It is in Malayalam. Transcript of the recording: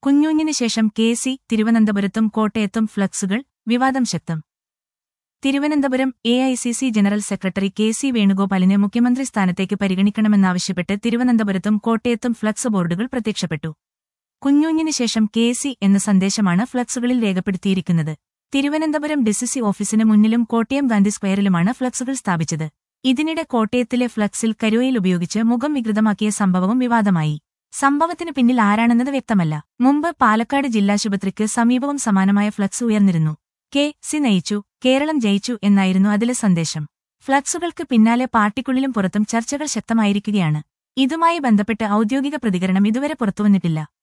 കുഞ്ഞൂഞ്ഞിന് ശേഷം കെ സി തിരുവനന്തപുരത്തും കോട്ടയത്തും ഫ്ലക്സുകൾ വിവാദം ശക്തം Thiruvananthapuram A I C C general secretary K C വേണുഗോപാലിനെ മുഖ്യമന്ത്രി സ്ഥാനത്തേക്ക് പരിഗണിക്കണമെന്നാവശ്യപ്പെട്ട് തിരുവനന്തപുരത്തും കോട്ടയത്തും ഫ്ലക്സ് ബോർഡുകൾ പ്രത്യക്ഷപ്പെട്ടു കുഞ്ഞൂഞ്ഞിന് ശേഷം കെ സി എന്ന സന്ദേശമാണ് ഫ്ലക്സുകളിൽ രേഖപ്പെടുത്തിയിരിക്കുന്നത് തിരുവനന്തപുരം ഡിസിസി ഓഫീസിന് മുന്നിലും കോട്ടയം ഗാന്ധി സ്ക്വയറിലുമാണ് ഫ്ലക്സുകൾ സ്ഥാപിച്ചത് ഇതിനിടെ കോട്ടയത്തിലെ ഫ്ലക്സിൽ കരുവയിൽ ഉപയോഗിച്ച് മുഖം വികൃതമാക്കിയ സംഭവവും വിവാദമായി സംഭവത്തിന് പിന്നിൽ ആരാണെന്നത് വ്യക്തമല്ല മുമ്പ് പാലക്കാട് ജില്ലാശുപത്രിക്ക് സമീപവും സമാനമായ ഫ്ലക്സ് ഉയർന്നിരുന്നു കെ സി നയിച്ചു കേരളം ജയിച്ചു എന്നായിരുന്നു അതിലെ സന്ദേശം ഫ്ലക്സുകൾക്ക് പിന്നാലെ പാർട്ടിക്കുള്ളിലും പുറത്തും ചർച്ചകൾ ശക്തമായിരിക്കുകയാണ് ഇതുമായി ബന്ധപ്പെട്ട് ഔദ്യോഗിക പ്രതികരണം ഇതുവരെ പുറത്തുവന്നിട്ടില്ല